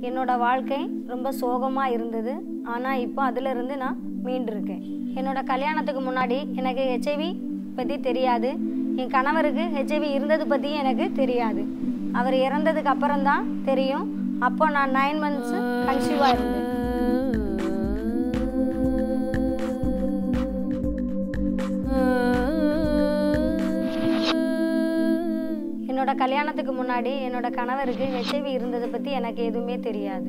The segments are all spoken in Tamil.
என்னோட வாழ்க்கை ரொம்ப சோகமாக இருந்தது ஆனால் இப்போ அதிலிருந்து நான் மீண்டிருக்கேன் என்னோட கல்யாணத்துக்கு முன்னாடி எனக்கு ஹெச்ஐவி பற்றி தெரியாது என் கணவருக்கு ஹெச்ஐவி இருந்தது பற்றியும் எனக்கு தெரியாது அவர் இறந்ததுக்கு அப்புறம் தான் தெரியும் அப்போ நான் நைன் மந்த்ஸ் கன்சீவாக இருந்தேன் என்னோட கல்யாணத்துக்கு முன்னாடி என்னோட கணவருக்கு ஹெச்ஐவி இருந்ததை பற்றி எனக்கு எதுவுமே தெரியாது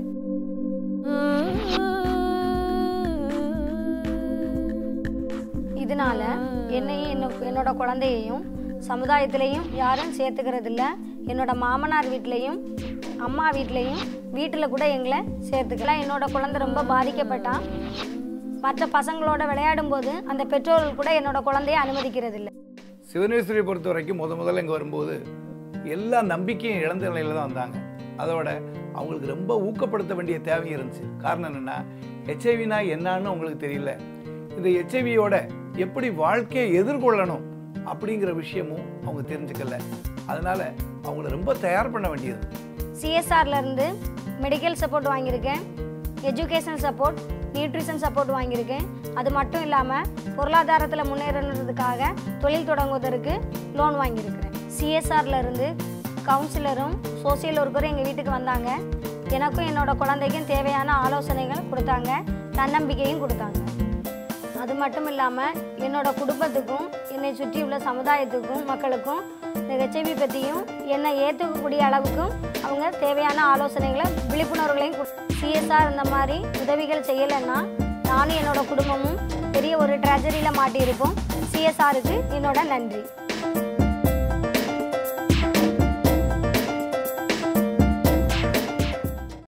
இதனால என்னையும் என்ன- என்னோட குழந்தையையும் சமுதாயத்திலையும் யாரும் சேர்த்துக்கிறது இல்ல என்னோட மாமனார் வீட்லேயும் அம்மா வீட்லேயும் வீட்டில் கூட எங்களை சேர்த்துக்கல என்னோட குழந்தை ரொம்ப பாதிக்கப்பட்டான் மற்ற பசங்களோட விளையாடும் போது அந்த பெற்றோர்கள் கூட என்னோட குழந்தைய அனுமதிக்கிறது இல்லை சிவனேஸ்வரியை பொறுத்த வரைக்கும் முத முதல்ல இங்கே வரும்போது எல்லா நம்பிக்கையும் இழந்த நிலையில தான் வந்தாங்க அதோட அவங்களுக்கு ரொம்ப ஊக்கப்படுத்த வேண்டிய தேவை இருந்துச்சு காரணம் என்னென்னா ஹெச்ஐவினா என்னன்னு அவங்களுக்கு தெரியல இந்த ஹெச்ஐவியோட எப்படி வாழ்க்கையை எதிர்கொள்ளணும் அப்படிங்கிற விஷயமும் அவங்க தெரிஞ்சுக்கல அதனால அவங்கள ரொம்ப தயார் பண்ண வேண்டியது சிஎஸ்ஆர்ல இருந்து மெடிக்கல் சப்போர்ட் வாங்கியிருக்கேன் எஜுகேஷன் சப்போர்ட் நியூட்ரிஷன் சப்போர்ட் வாங்கியிருக்கேன் அது மட்டும் இல்லாமல் பொருளாதாரத்தில் முன்னேறதுக்காக தொழில் தொடங்குவதற்கு லோன் வாங்கியிருக்கிறேன் சிஎஸ்ஆர்ல இருந்து கவுன்சிலரும் சோசியல் ஒர்க்கரும் எங்கள் வீட்டுக்கு வந்தாங்க எனக்கும் என்னோட குழந்தைக்கும் தேவையான ஆலோசனைகள் கொடுத்தாங்க தன்னம்பிக்கையும் கொடுத்தாங்க அது மட்டும் இல்லாமல் என்னோட குடும்பத்துக்கும் என்னை சுற்றியுள்ள சமுதாயத்துக்கும் மக்களுக்கும் இந்த ஹெச்ஐவி பற்றியும் என்னை ஏற்றுக்கக்கூடிய அளவுக்கும் அவங்க தேவையான ஆலோசனைகளை விழிப்புணர்வுகளையும் சிஎஸ்ஆர் இந்த மாதிரி உதவிகள் செய்யலைன்னா நானும் என்னோட குடும்பமும் பெரிய ஒரு ட்ரெஜரியில் மாட்டியிருப்போம் சிஎஸ்ஆருக்கு என்னோட நன்றி